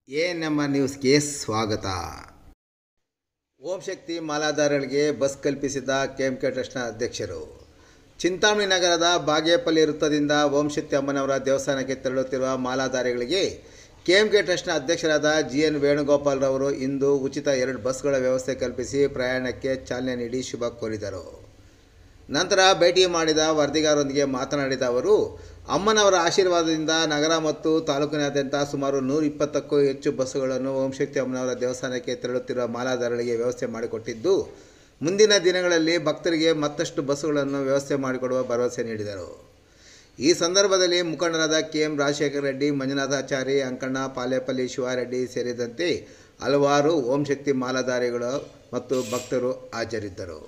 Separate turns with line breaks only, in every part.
A ನಮ್ಮ ನ್ಯೂಸ್ಗೆ ಸ್ವಾಗತ ಓಂ ಶಕ್ತಿ ಮಾಲಾಧಾರಗಳಿಗೆ ಬಸ್ ಕಲ್ಪಿಸಿದ ಕೆಎಂಕೆ ಟ್ರಸ್ಟ್ನ ಅಧ್ಯಕ್ಷರು ಚಿಂತಾಮಣಿ ನಗರದ ಬಾಗೇಪಲ್ಲಿ ವೃತ್ತದಿಂದ ಓಂ ಶಕ್ತಿ ಅಮ್ಮನವರ ದೇವಸ್ಥಾನಕ್ಕೆ ತೆರಳುತ್ತಿರುವ ಮಾಲಾಧಾರಿಗಳಿಗೆ ಕೆಎಂಕೆ ಟ್ರಸ್ಟ್ನ ಅಧ್ಯಕ್ಷರಾದ ಜಿ ಎನ್ ವೇಣುಗೋಪಾಲ್ರವರು ಇಂದು ಉಚಿತ ಎರಡು ಬಸ್ಗಳ ವ್ಯವಸ್ಥೆ ಕಲ್ಪಿಸಿ ಪ್ರಯಾಣಕ್ಕೆ ಚಾಲನೆ ನೀಡಿ ಶುಭ ಕೋರಿದರು ನಂತರ ಭೇಟಿ ಮಾಡಿದ ವರದಿಗಾರರೊಂದಿಗೆ ಮಾತನಾಡಿದ ಅವರು ಅಮ್ಮನವರ ಆಶೀರ್ವಾದದಿಂದ ನಗರ ಮತ್ತು ತಾಲೂಕಿನಾದ್ಯಂತ ಸುಮಾರು ನೂರ ಇಪ್ಪತ್ತಕ್ಕೂ ಹೆಚ್ಚು ಬಸ್ಸುಗಳನ್ನು ಓಂಶಕ್ತಿ ಅಮ್ಮನವರ ದೇವಸ್ಥಾನಕ್ಕೆ ತೆರಳುತ್ತಿರುವ ಮಾಲಾಧಾರಗಳಿಗೆ ವ್ಯವಸ್ಥೆ ಮಾಡಿಕೊಟ್ಟಿದ್ದು ಮುಂದಿನ ದಿನಗಳಲ್ಲಿ ಭಕ್ತರಿಗೆ ಮತ್ತಷ್ಟು ಬಸ್ಸುಗಳನ್ನು ವ್ಯವಸ್ಥೆ ಮಾಡಿಕೊಡುವ ಭರವಸೆ ನೀಡಿದರು ಈ ಸಂದರ್ಭದಲ್ಲಿ ಮುಖಂಡರಾದ ಕೆ ಎಂ ರಾಜಶೇಖರ ರೆಡ್ಡಿ ಮಂಜುನಾಥಾಚಾರಿ ಅಂಕಣ್ಣ ಪಾಲೇಪಲ್ಲಿ ಶಿವಾರೆಡ್ಡಿ ಸೇರಿದಂತೆ ಹಲವಾರು ಓಂ ಶಕ್ತಿ ಮಾಲಾಧಾರಿಗಳು ಮತ್ತು ಭಕ್ತರು ಹಾಜರಿದ್ದರು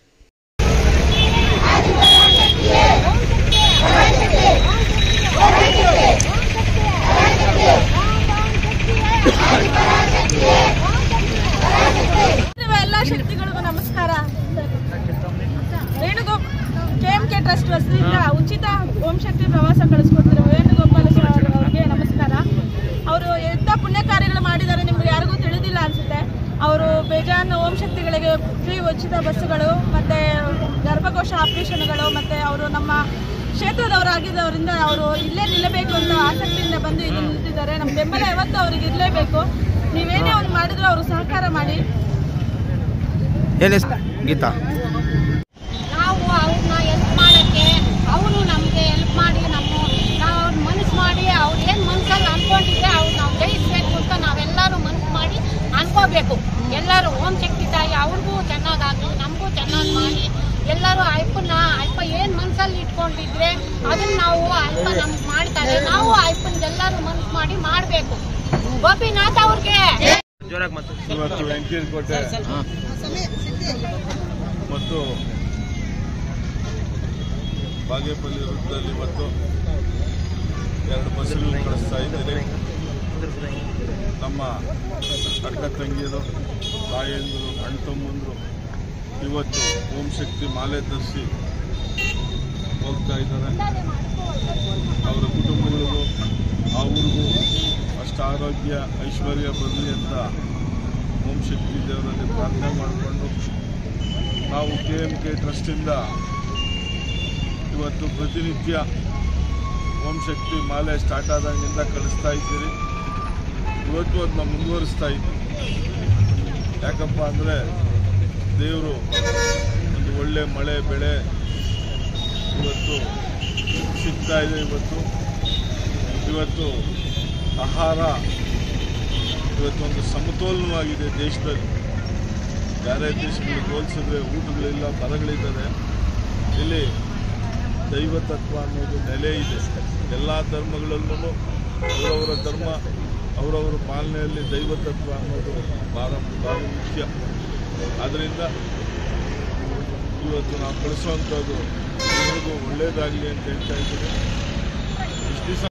ಇರುವ ಎಲ್ಲ ಶಕ್ತಿಗಳಿಗೂ ನಮಸ್ಕಾರ ವೇಣುಗೋ ಕೆ ಎಂ ಕೆ ಟ್ರಸ್ಟ್ ವಸತಿಯಿಂದ ಉಚಿತ ಓಂ ಶಕ್ತಿ ಪ್ರವಾಸ ಕಳಿಸ್ಕೊಡ್ತಿರೋ ವೇಣುಗೋಪಾಲ ಸ್ವಾಮಿ ಅವರಿಗೆ ನಮಸ್ಕಾರ ಅವರು ಎಂಥ ಪುಣ್ಯ ಕಾರ್ಯಗಳು ಮಾಡಿದ್ದಾರೆ ನಿಮ್ಗೆ ಯಾರಿಗೂ ತಿಳಿದಿಲ್ಲ ಅನ್ಸುತ್ತೆ ಅವರು ಬೇಜಾನ್ ಓಂ ಶಕ್ತಿಗಳಿಗೆ ಫ್ರೀ ಉಚಿತ ಬಸ್ಸುಗಳು ಮತ್ತು ಗರ್ಭಕೋಶ ಆಪರೇಷನ್ಗಳು ಮತ್ತು ಅವರು ನಮ್ಮ ಕ್ಷೇತ್ರದವರಾಗಿದ್ದವರಿಂದ ಅವರು ಇಲ್ಲೇ ನಿಲ್ಲಬೇಕು ಅಂತ ಆಸಕ್ತಿಯಿಂದ ಬಂದು ಇಲ್ಲಿ ನಿಂತಿದ್ದಾರೆ ನಮ್ಮ ಬೆಂಬಲ ಯಾವತ್ತೂ ಅವ್ರಿಗೆ ಇರಲೇಬೇಕು ನೀವೇನೇ ಅವ್ರು ಮಾಡಿದ್ರು ಅವರು ಸಹಕಾರ ಮಾಡಿ
ಏನು ಹೆಸ್ರು? ಗೀತಾ
ನಾವು ಅವ್ರನ್ನ ಹೆಲ್ಪ್ ಮಾಡೋಕ್ಕೆ ಅವರು ನಮಗೆ ಹೆಲ್ಪ್ ಮಾಡಿ ನಮ್ಮ ನಾವು ಅವ್ರ ಮನಸ್ಸು ಮಾಡಿ ಅವ್ರು ಏನು ಮನಸ್ಸಲ್ಲಿ ಅನ್ಕೊಂಡಿದ್ರೆ ಅವ್ರು ನಾವು ಜಯಿಸ್ಬೇಕು ಅಂತ ನಾವೆಲ್ಲರೂ ಮನಸ್ಸು ಮಾಡಿ ಅನ್ಕೋಬೇಕು ಎಲ್ಲರೂ ಓಂ ಶಕ್ತಿ ತಾಯಿ ಅವ್ರಿಗೂ ಚೆನ್ನಾಗಾಗಲಿ ನಮಗೂ ಚೆನ್ನಾಗಿ ಮಾಡಿ ಎಲ್ಲರೂ ಅಯ್ಯಪ್ಪನ ಅಯ್ಯಪ್ಪ ಏನು ಮನಸ್ಸಲ್ಲಿ ಇಟ್ಕೊಂಡಿದ್ರೆ ಅದನ್ನ ನಾವು ಅಯ್ಯಪ್ಪ ನಮ್ಗೆ ಮಾಡ್ತಾರೆ ನಾವು ಅಯ್ಯಪ್ಪನ ಎಲ್ಲರೂ ಮನಸ್ಸು ಮಾಡಿ ಮಾಡಬೇಕು ಗೋಪಿನಾಥ್ ಅವ್ರಿಗೆ
ಜೋರಾಗಿ ಮಾತು
ಇವತ್ತು ವೆಂಕಟಕೋಟೆ ಮತ್ತು ಬಾಗೇಪಲ್ಲಿ ವೃತ್ತದಲ್ಲಿ ಇವತ್ತು ಎರಡು ಬಸ್ಸುಗಳು ಕಳಿಸ್ತಾ ಇದ್ದೇನೆ ನಮ್ಮ ಅಕ್ಕ ತಂಗಿಯರು ತಾಯಂದಿರು ಅಣ್ಣ ತಮ್ಮಂದರು ಇವತ್ತು ಓಂ ಶಕ್ತಿ ಮಾಲೆ ಧರಿಸಿ ಹೋಗ್ತಾ ಇದ್ದಾರೆ ಅವರ ಕುಟುಂಬಗಳಿಗೂ ಅವ್ರಿಗೂ ಅಷ್ಟು ಆರೋಗ್ಯ ಐಶ್ವರ್ಯ ಬರಲಿ ಅಂತ ಓಂ ಶಕ್ತಿ ದೇವರಲ್ಲಿ ಪ್ರಾರ್ಥನೆ ಮಾಡಿಕೊಂಡು ನಾವು ಕೆ ಎಮ್ ಕೆ ಟ್ರಸ್ಟಿಂದ ಇವತ್ತು ಪ್ರತಿನಿತ್ಯ ಓಂ ಶಕ್ತಿ ಮಾಲೆ ಸ್ಟಾರ್ಟ್ ಆದಾಗಿಂದ ಕಳಿಸ್ತಾ ಇದ್ದೀರಿ ಇವತ್ತು ಅದನ್ನ ಮುಂದುವರಿಸ್ತಾ ಇದ್ದೀವಿ ಯಾಕಪ್ಪ ಅಂದರೆ ದೇವರು ಒಂದು ಒಳ್ಳೆ ಮಳೆ ಬೆಳೆ ಇವತ್ತು ಸಿಗ್ತಾ ಇದೆ ಇವತ್ತು ಇವತ್ತು ಆಹಾರ ಇವತ್ತೊಂದು ಸಮತೋಲನವಾಗಿದೆ ದೇಶದಲ್ಲಿ ಬೇರೆ ದೇಶಗಳಿಗೆ ಹೋಲಿಸಿದ್ರೆ ಊಟಗಳಿಲ್ಲ ಬರಗಳಿದ್ದಾವೆ ಇಲ್ಲಿ ದೈವ ತತ್ವ ಅನ್ನೋದು ನೆಲೆ ಇದೆ ಎಲ್ಲ ಧರ್ಮಗಳಲ್ಲೂ ಅವರವರ ಧರ್ಮ ಅವರವರ ಪಾಲನೆಯಲ್ಲಿ ದೈವ ತತ್ವ ಅನ್ನೋದು ಭಾಳ ಭಾಳ ಮುಖ್ಯ ಆದ್ದರಿಂದ ಇವತ್ತು ನಾವು ಕಳಿಸುವಂಥದ್ದು ಎಲ್ರಿಗೂ ಒಳ್ಳೆಯದಾಗಲಿ ಅಂತ ಹೇಳ್ತಾ ಇದ್ದೀನಿ ಇಷ್ಟು ದಿವಸ